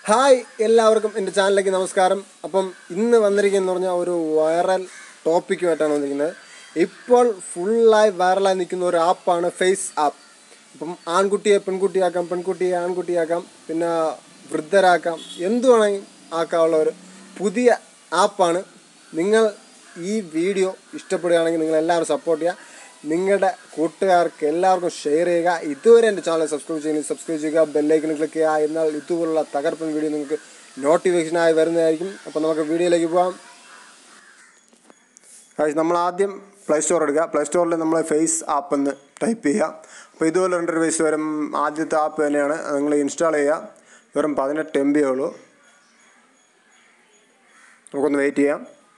hi എല്ലാവർക്കും എൻ്റെ ചാനലിലേക്ക് നമസ്കാരം അപ്പം ഇന്ന് വന്നിരിക്കുന്നത് പറഞ്ഞാൽ ഒരു വൈറൽ ടോപ്പിക്കുമായിട്ടാണ് വന്നിരിക്കുന്നത് ഇപ്പോൾ ഫുള്ളായി വൈറലായി നിൽക്കുന്ന ഒരു ആപ്പാണ് ഫേസ് ആപ്പ് അപ്പം ആൺകുട്ടിയെ പെൺകുട്ടിയാക്കാം പെൺകുട്ടിയെ ആൺകുട്ടിയാക്കാം പിന്നെ വൃദ്ധരാക്കാം എന്തു വേണമെങ്കിൽ ആക്കാനുള്ള ഒരു പുതിയ ആപ്പാണ് നിങ്ങൾ ഈ വീഡിയോ ഇഷ്ടപ്പെടുകയാണെങ്കിൽ നിങ്ങൾ എല്ലാവരും സപ്പോർട്ട് ചെയ്യുക നിങ്ങളുടെ കൂട്ടുകാർക്ക് എല്ലാവർക്കും ഷെയർ ചെയ്യുക ഇതുവരെ എൻ്റെ ചാനൽ സബ്സ്ക്രൈബ് ചെയ്യുന്നത് സബ്സ്ക്രൈബ് ചെയ്യുക ബെല്ലൈക്കൺ ക്ലിക്ക് ചെയ്യുക എന്നാൽ ഇതുപോലുള്ള തകർപ്പൻ വീഡിയോ നിങ്ങൾക്ക് നോട്ടിഫിക്കേഷനായി വരുന്നതായിരിക്കും അപ്പോൾ നമുക്ക് വീഡിയോയിലേക്ക് പോകാം ഗൈസ് നമ്മൾ ആദ്യം പ്ലേ സ്റ്റോർ എടുക്കുക പ്ലേ സ്റ്റോറിൽ നമ്മൾ ഫേസ് ആപ്പ് എന്ന് ടൈപ്പ് ചെയ്യുക അപ്പോൾ ഇതുപോലെ രണ്ട് വയസ്സ് വരും ആദ്യത്തെ ആപ്പ് തന്നെയാണ് അത് നിങ്ങൾ ഇൻസ്റ്റാൾ ചെയ്യുക വെറും പതിനെട്ട് എം ബി ഉള്ളൂ നമുക്കൊന്ന് വെയിറ്റ് ചെയ്യാം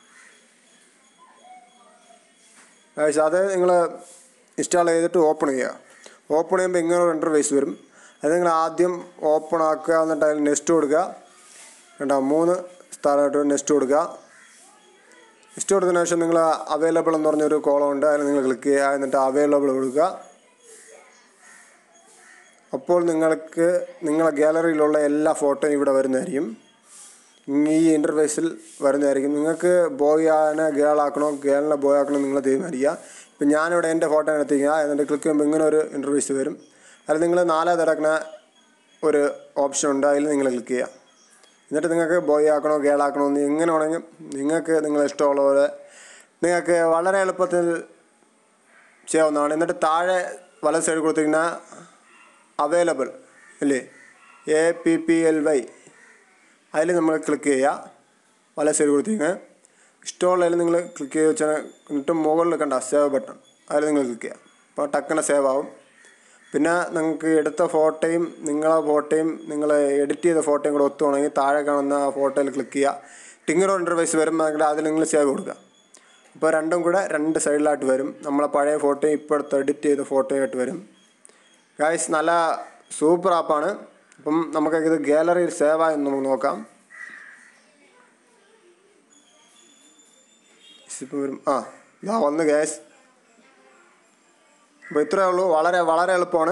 ഗൈസ് അത് നിങ്ങൾ ഇൻസ്റ്റാൾ ചെയ്തിട്ട് ഓപ്പൺ ചെയ്യുക ഓപ്പൺ ചെയ്യുമ്പോൾ ഇങ്ങനെ ഒരു ഇൻ്റർഫേസ് വരും അത് നിങ്ങൾ ആദ്യം ഓപ്പൺ ആക്കുക എന്നിട്ട് അതിൽ നെക്സ്റ്റ് കൊടുക്കുക കണ്ടോ മൂന്ന് സ്ഥലമായിട്ട് നെക്സ്റ്റ് കൊടുക്കുക നെക്സ്റ്റ് കൊടുത്തതിന് ശേഷം നിങ്ങൾ അവൈലബിൾ എന്ന് പറഞ്ഞൊരു കോളം ഉണ്ട് അതിൽ നിങ്ങൾ ക്ലിക്ക് ചെയ്യുക എന്നിട്ട് അവൈലബിൾ കൊടുക്കുക അപ്പോൾ നിങ്ങൾക്ക് നിങ്ങളെ ഗാലറിയിലുള്ള എല്ലാ ഫോട്ടോയും ഇവിടെ വരുന്നതായിരിക്കും ഈ ഇൻ്റർഫേസിൽ വരുന്നതായിരിക്കും നിങ്ങൾക്ക് ബോയ് ആനെ ഗേൾ ആക്കണോ ഗേളിനെ ബോയ് ആക്കണോ നിങ്ങൾ തീരുമാനിക്കുക ഇപ്പം ഞാനിവിടെ എൻ്റെ ഫോട്ടോ എടുത്തിക്കുക എന്നിട്ട് ക്ലിക്ക് ചെയ്യുമ്പോൾ ഇങ്ങനെ ഒരു ഇൻ്റർഫേസ് വരും അതിൽ നിങ്ങൾ നാലാ തിരക്കുന്ന ഒരു ഓപ്ഷൻ ഉണ്ട് അതിൽ നിങ്ങൾ ക്ലിക്ക് ചെയ്യുക എന്നിട്ട് നിങ്ങൾക്ക് ബോയ് ആക്കണോ ഗേൾ ആക്കണോ എന്ന് എങ്ങനെ വേണമെങ്കിൽ നിങ്ങൾക്ക് നിങ്ങൾ ഇഷ്ടമുള്ള പോലെ നിങ്ങൾക്ക് വളരെ എളുപ്പത്തിൽ ചെയ്യാവുന്നതാണ് എന്നിട്ട് താഴെ വല സൈഡ് കൊടുത്തിരിക്കുന്ന അവൈലബിൾ ഇല്ലേ A P P L Y അതിൽ നമ്മൾ ക്ലിക്ക് ചെയ്യുക വല സൈഡ് കൊടുത്തിരിക്കുന്നത് ഇഷ്ടമുള്ളതിൽ നിങ്ങൾ ക്ലിക്ക് ചെയ്ത് വെച്ചാൽ എന്നിട്ട് മുകളിൽ കണ്ട സേവ് ബട്ടൺ അതിൽ നിങ്ങൾ ക്ലിക്ക് ചെയ്യുക അപ്പോൾ ടക്കനെ സേവ് ആവും പിന്നെ നിങ്ങൾക്ക് എടുത്ത ഫോട്ടോയും നിങ്ങളെ ഫോട്ടോയും നിങ്ങൾ എഡിറ്റ് ചെയ്ത ഫോട്ടോയും കൂടെ ഒത്തുവാണെങ്കിൽ താഴെ കാണുന്ന ആ ഫോട്ടോയിൽ ക്ലിക്ക് ചെയ്യുക ടിങ്ങറോ ഇൻ്റർവൈസ് വരുമ്പോൾ അതിൽ നിങ്ങൾ സേവ് കൊടുക്കുക അപ്പോൾ രണ്ടും കൂടെ രണ്ട് സൈഡിലായിട്ട് വരും നമ്മളെ പഴയ ഫോട്ടോയും ഇപ്പോഴത്തെ എഡിറ്റ് ചെയ്ത ഫോട്ടോയായിട്ട് വരും ഗായ്സ് നല്ല സൂപ്പർ ആപ്പാണ് അപ്പം നമുക്ക് ഇത് ഗാലറിയിൽ സേവ് ആയി നമുക്ക് നോക്കാം ഇപ്പം വരും ആ ഇതാ വന്ന് ഗ്യാസ് അപ്പോൾ ഇത്രയേ ഉള്ളൂ വളരെ വളരെ എളുപ്പമാണ്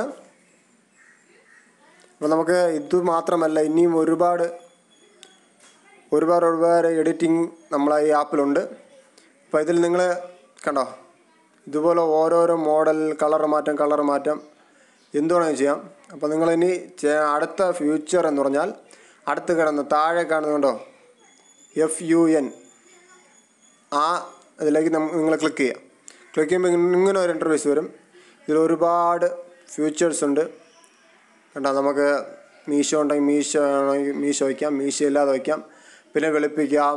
അപ്പോൾ നമുക്ക് ഇത് മാത്രമല്ല ഇനിയും ഒരുപാട് ഒരുപാട് ഒരുപാട് എഡിറ്റിംഗ് നമ്മളെ ഈ ആപ്പിലുണ്ട് അപ്പോൾ ഇതിൽ നിങ്ങൾ കണ്ടോ ഇതുപോലെ ഓരോരോ മോഡൽ കളർ മാറ്റം കളർ മാറ്റം എന്ത് വേണമെങ്കിലും ചെയ്യാം അപ്പോൾ നിങ്ങളിനി അടുത്ത ഫ്യൂച്ചർ എന്ന് പറഞ്ഞാൽ അടുത്ത് കിടന്ന് താഴെ കാണുന്നുണ്ടോ എഫ് യു എൻ ആ ഇതിലേക്ക് നിങ്ങൾ ക്ലിക്ക് ചെയ്യുക ക്ലിക്ക് ചെയ്യുമ്പോൾ ഇങ്ങനെ ഒരു ഇൻ്റർവ്യൂസ് വരും ഇതിൽ ഒരുപാട് ഫ്യൂച്ചേഴ്സ് ഉണ്ട് കണ്ടോ നമുക്ക് മീശോ ഉണ്ടെങ്കിൽ മീശോ ആണെങ്കിൽ മീശോ വയ്ക്കാം മീശോ ഇല്ലാതെ വയ്ക്കാം പിന്നെ വെളുപ്പിക്കാം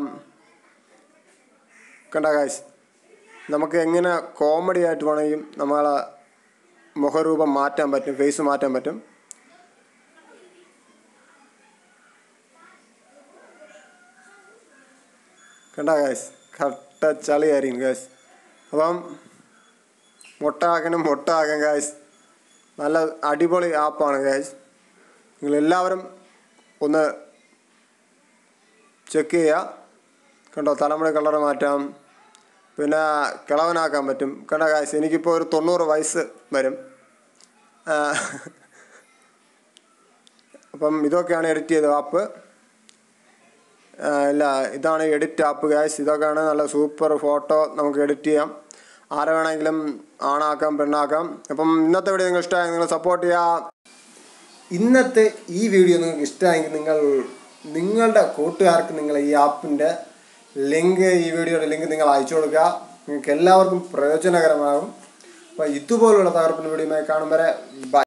കണ്ട കാശ് നമുക്ക് എങ്ങനെ കോമഡി ആയിട്ട് വേണമെങ്കിൽ നമ്മളെ മുഖരൂപം മാറ്റാൻ പറ്റും ഫേസ് മാറ്റാൻ പറ്റും കണ്ട ഗായ്സ് കട്ട ചളിയായിരിക്കും ഗായ്സ് അപ്പം മുട്ട ആക്കണം മുട്ട ആക്കാം ഗായ്സ് നല്ല അടിപൊളി ആപ്പാണ് ഗായ്സ് നിങ്ങളെല്ലാവരും ഒന്ന് ചെക്ക് ചെയ്യുക കണ്ടോ തലമുടി കളർ മാറ്റാം പിന്നെ കിളവനാക്കാൻ പറ്റും കണ്ട കാശ് എനിക്കിപ്പോൾ ഒരു തൊണ്ണൂറ് വയസ്സ് വരും അപ്പം ഇതൊക്കെയാണ് എഡിറ്റ് ചെയ്ത ആപ്പ് ഇല്ല ഇതാണ് എഡിറ്റ് ആപ്പ് ഗായ്സ് ഇതൊക്കെയാണ് നല്ല സൂപ്പർ ഫോട്ടോ നമുക്ക് എഡിറ്റ് ചെയ്യാം ആരെ വേണമെങ്കിലും ആണാക്കാം പെണ്ണാക്കാം അപ്പം ഇന്നത്തെ വീഡിയോ നിങ്ങൾ ഇഷ്ടമായി നിങ്ങൾ സപ്പോർട്ട് ചെയ്യുക ഇന്നത്തെ ഈ വീഡിയോ നിങ്ങൾക്ക് ഇഷ്ടമായെങ്കിൽ നിങ്ങൾ നിങ്ങളുടെ കൂട്ടുകാർക്ക് നിങ്ങൾ ഈ ആപ്പിൻ്റെ ലിങ്ക് ഈ വീഡിയോയുടെ ലിങ്ക് നിങ്ങൾ അയച്ചു കൊടുക്കുക നിങ്ങൾക്ക് എല്ലാവർക്കും പ്രയോജനകരമാകും അപ്പോൾ ഇതുപോലുള്ള തകർപ്പിന് വീഡിയോയുമായി കാണും വരെ ബൈ